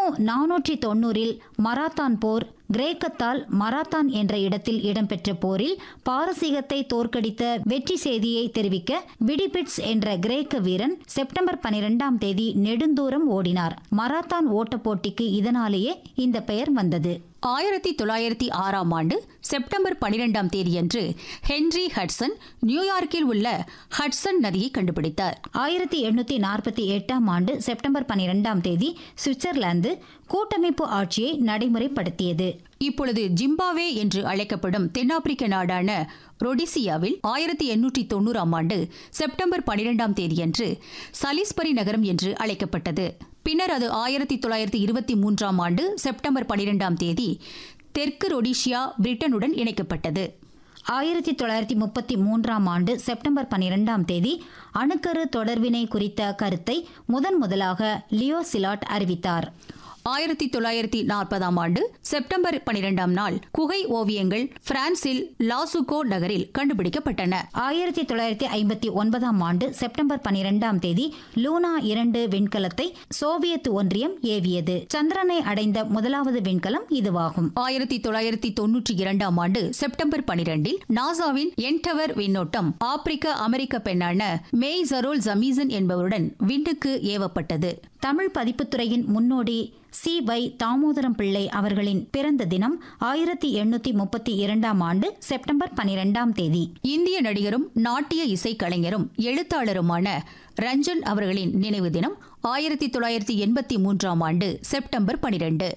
நானூற்றி தொண்ணூறில் மராத்தான் போர் கிரேக்கத்தால் மராத்தான் என்ற இடத்தில் இடம்பெற்ற போரில் பாரசீகத்தை தோற்கடித்த வெற்றி செய்தியை தெரிவிக்க விடிபிட்ஸ் என்ற கிரேக்க வீரன் செப்டம்பர் பனிரெண்டாம் தேதி நெடுந்தூரம் ஓடினார் மராத்தான் ஓட்டப் போட்டிக்கு இதனாலேயே இந்த பெயர் வந்தது ஆயிரத்தி தொள்ளாயிரத்தி ஆறாம் ஆண்டு செப்டம்பர் பனிரெண்டாம் தேதியன்று ஹென்றி ஹட்சன் நியூயார்க்கில் உள்ள ஹட்சன் நதியை கண்டுபிடித்தார் ஆயிரத்தி எண்ணூத்தி நாற்பத்தி எட்டாம் ஆண்டு செப்டம்பர் பனிரெண்டாம் தேதி சுவிட்சர்லாந்து கூட்டமைப்பு ஆட்சியை நடைமுறைப்படுத்தியது இப்பொழுது ஜிம்பாவே என்று அழைக்கப்படும் தென்னாப்பிரிக்க நாடான ரொடிசியாவில் ஆயிரத்தி எண்ணூற்றி தொண்ணூறாம் ஆண்டு செப்டம்பர் பனிரெண்டாம் தேதியன்று சலிஸ்பரி நகரம் என்று அழைக்கப்பட்டது பின்னர் அது ஆயிரத்தி தொள்ளாயிரத்தி இருபத்தி மூன்றாம் ஆண்டு செப்டம்பர் பனிரெண்டாம் தேதி தெற்கு ரொடிஷியா பிரிட்டனுடன் இணைக்கப்பட்டது ஆயிரத்தி தொள்ளாயிரத்தி முப்பத்தி மூன்றாம் ஆண்டு செப்டம்பர் பனிரெண்டாம் தேதி அணுக்கரு தொடர்வினை குறித்த கருத்தை முதன் முதலாக லியோ சிலாட் அறிவித்தார் ஆயிரத்தி தொள்ளாயிரத்தி நாற்பதாம் ஆண்டு செப்டம்பர் பனிரெண்டாம் நாள் குகை ஓவியங்கள் பிரான்சில் லாசுகோ நகரில் கண்டுபிடிக்கப்பட்டன ஆயிரத்தி தொள்ளாயிரத்தி ஐம்பத்தி ஒன்பதாம் ஆண்டு செப்டம்பர் பனிரெண்டாம் தேதி லூனா இரண்டு விண்கலத்தை சோவியத் ஒன்றியம் ஏவியது சந்திரனை அடைந்த முதலாவது விண்கலம் இதுவாகும் ஆயிரத்தி தொள்ளாயிரத்தி தொன்னூற்றி இரண்டாம் ஆண்டு செப்டம்பர் பனிரெண்டில் நாசாவின் என்டவர் விண்ணோட்டம் ஆப்பிரிக்க அமெரிக்க பெண்ணான மேய் ஜரோல் ஜமீசன் என்பவருடன் விண்ணுக்கு ஏவப்பட்டது தமிழ் பதிப்புத்துறையின் முன்னோடி சி வை தாமோதரம் பிள்ளை அவர்களின் பிறந்த தினம் ஆயிரத்தி எண்ணூத்தி முப்பத்தி இரண்டாம் ஆண்டு செப்டம்பர் பனிரெண்டாம் தேதி இந்திய நடிகரும் நாட்டிய இசைக்கலைஞரும் எழுத்தாளருமான ரஞ்சன் அவர்களின் நினைவு தினம் ஆயிரத்தி தொள்ளாயிரத்தி எண்பத்தி மூன்றாம் ஆண்டு செப்டம்பர் பனிரெண்டு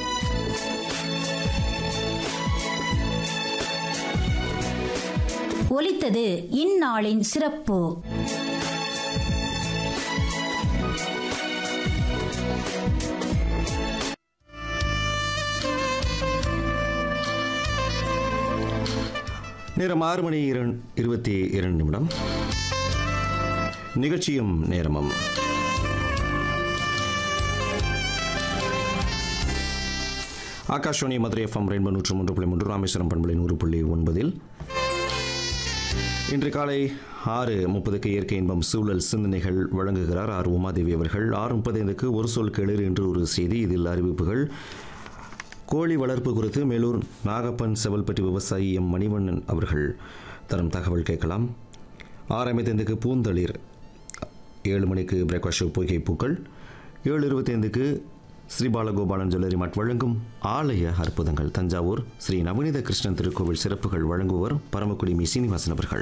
ஒலித்தது இந்நாளின் சிறப்பு நேரம் ஆறு மணி இரண் இருபத்தி இரண்டு நிமிடம் நிகழ்ச்சியும் நேரமும் ஆகாஷ்வாணி மதுரை எஃப்எம் ரெயின்போ நூற்று மூன்று புள்ளி மூன்று ராமேஸ்வரம் பண்பலை நூறு புள்ளி ஒன்பதில் இன்று காலை ஆறு முப்பதுக்கு இயற்கை இன்பம் சூழல் சிந்தனைகள் வழங்குகிறார் ஆர் உமாதேவி அவர்கள் ஆறு முப்பத்தைந்துக்கு ஒரு சொல் கேளு என்று ஒரு செய்தி இதில் அறிவிப்புகள் கோழி வளர்ப்பு குறித்து மேலூர் நாகப்பன் செவல்பட்டி விவசாயி எம் மணிவண்ணன் அவர்கள் தரும் தகவல் கேட்கலாம் ஆறு ஐம்பத்தைந்துக்கு பூந்தளிர் ஏழு மணிக்கு பிரேக்ஃபாஸ்ட் ஷோ பொய்கை பூக்கள் ஏழு இருபத்தைந்துக்கு ஸ்ரீ பாலகோபாலன் ஜுவல்லரி மாட் வழங்கும் ஆலய அற்புதங்கள் தஞ்சாவூர் ஸ்ரீ நவநீத கிருஷ்ணன் திருக்கோவில் சிறப்புகள் வழங்குவோர் பரமக்குடி மி சீனிவாசன் அவர்கள்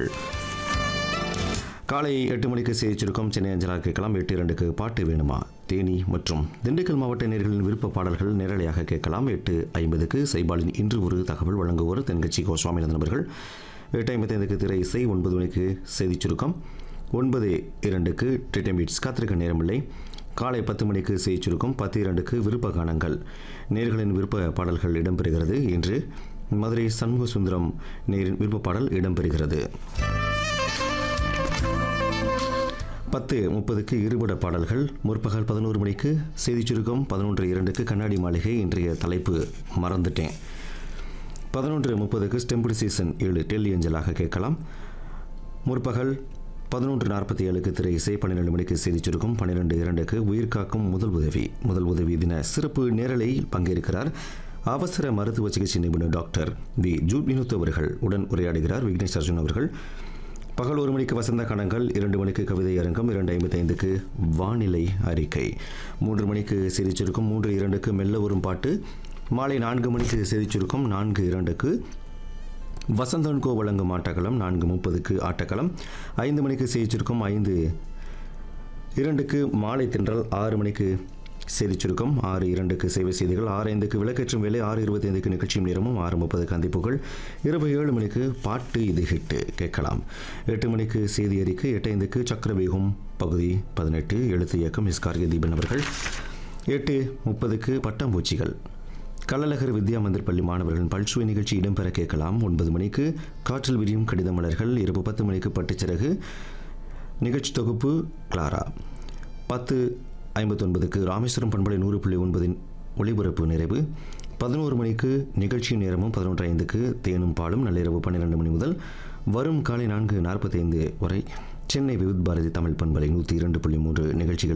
காலை எட்டு மணிக்கு செய்தி சுருக்கம் சென்னை அஞ்சலாக கேட்கலாம் எட்டு இரண்டுக்கு பாட்டு வேணுமா தேனி மற்றும் திண்டுக்கல் மாவட்ட நேர்களின் விருப்ப பாடல்கள் நேரலையாக கேட்கலாம் எட்டு ஐம்பதுக்கு சைபாலின் இன்று ஒரு தகவல் வழங்குவோர் தென்கட்சி கோ சுவாமிநாதன் அவர்கள் எட்டு ஐம்பத்தைந்துக்கு திரை இசை ஒன்பது மணிக்கு செய்தி சுருக்கம் ஒன்பது இரண்டுக்கு டிட்டம் பீட்ஸ் காத்திருக்க நேரமில்லை காலை பத்து மணிக்கு செய்தி சுருக்கம் பத்து இரண்டுக்கு விருப்ப கானங்கள் நேர்களின் விருப்ப பாடல்கள் இடம்பெறுகிறது இன்று மதுரை சண்முக சுந்தரம் நேரின் விருப்ப பாடல் இடம்பெறுகிறது பத்து முப்பதுக்கு இருபட பாடல்கள் முற்பகல் பதினோரு மணிக்கு செய்தி சுருக்கம் பதினொன்று இரண்டுக்கு கண்ணாடி மாளிகை இன்றைய தலைப்பு மறந்துட்டேன் பதினொன்று முப்பதுக்கு ஸ்டெம்பிள் சீசன் ஏழு டெல்லி அஞ்சலாக கேட்கலாம் முற்பகல் பதினொன்று நாற்பத்தி ஏழுக்கு திரை இசை பன்னிரெண்டு மணிக்கு செய்தி சுருக்கம் பன்னிரெண்டு இரண்டுக்கு உயிர் காக்கும் முதல் உதவி முதல் உதவி தின சிறப்பு நேரலையில் பங்கேற்கிறார் அவசர மருத்துவ சிகிச்சை நிபுணர் டாக்டர் வி ஜூட் வினோத் அவர்கள் உடன் உரையாடுகிறார் விக்னேஷ் அர்ஜுன் அவர்கள் பகல் ஒரு மணிக்கு வசந்த கணங்கள் இரண்டு மணிக்கு கவிதை அரங்கம் இரண்டு ஐம்பத்தைந்துக்கு வானிலை அறிக்கை மூன்று மணிக்கு சிரிச்சிருக்கும் மூன்று இரண்டுக்கு மெல்ல வரும் பாட்டு மாலை நான்கு மணிக்கு சிரிச்சிருக்கும் நான்கு இரண்டுக்கு வசந்தன் கோ வழங்கும் ஆட்டக்களம் நான்கு முப்பதுக்கு ஆட்டக்களம் ஐந்து மணிக்கு சிரிச்சிருக்கும் ஐந்து இரண்டுக்கு மாலை தென்றல் ஆறு மணிக்கு செய்திச் சுருக்கம் ஆறு இரண்டுக்கு சேவை செய்திகள் ஆறு ஐந்துக்கு விளக்கேற்றும் வேலை ஆறு இருபத்தி ஐந்துக்கு நிகழ்ச்சியும் நேரமும் ஆறு முப்பது கந்திப்புகள் இரவு ஏழு மணிக்கு பாட்டு இது ஹிட்டு கேட்கலாம் எட்டு மணிக்கு செய்தி அறிக்கை எட்டு ஐந்துக்கு சக்கரவேகம் பகுதி பதினெட்டு எழுத்து இயக்கம் எஸ் கார்கே தீபன் அவர்கள் எட்டு முப்பதுக்கு பட்டாம்பூச்சிகள் கள்ளழகர் வித்யா மந்திர் பள்ளி மாணவர்களின் பல்சுவை நிகழ்ச்சி இடம்பெற கேட்கலாம் ஒன்பது மணிக்கு காற்றில் விரியும் கடித மலர்கள் இரவு பத்து மணிக்கு பட்டுச்சிறகு நிகழ்ச்சி தொகுப்பு கிளாரா பத்து ஐம்பத்தொன்பதுக்கு ராமேஸ்வரம் பண்பலை நூறு புள்ளி ஒன்பதின் ஒளிபரப்பு நிறைவு பதினோரு மணிக்கு நிகழ்ச்சி நேரமும் பதினொன்று ஐந்துக்கு தேனும் பாலும் நள்ளிரவு பன்னிரெண்டு மணி முதல் வரும் காலை நான்கு நாற்பத்தைந்து வரை சென்னை விவித் பாரதி தமிழ் பண்பலை நூற்றி இரண்டு புள்ளி மூன்று நிகழ்ச்சிகள்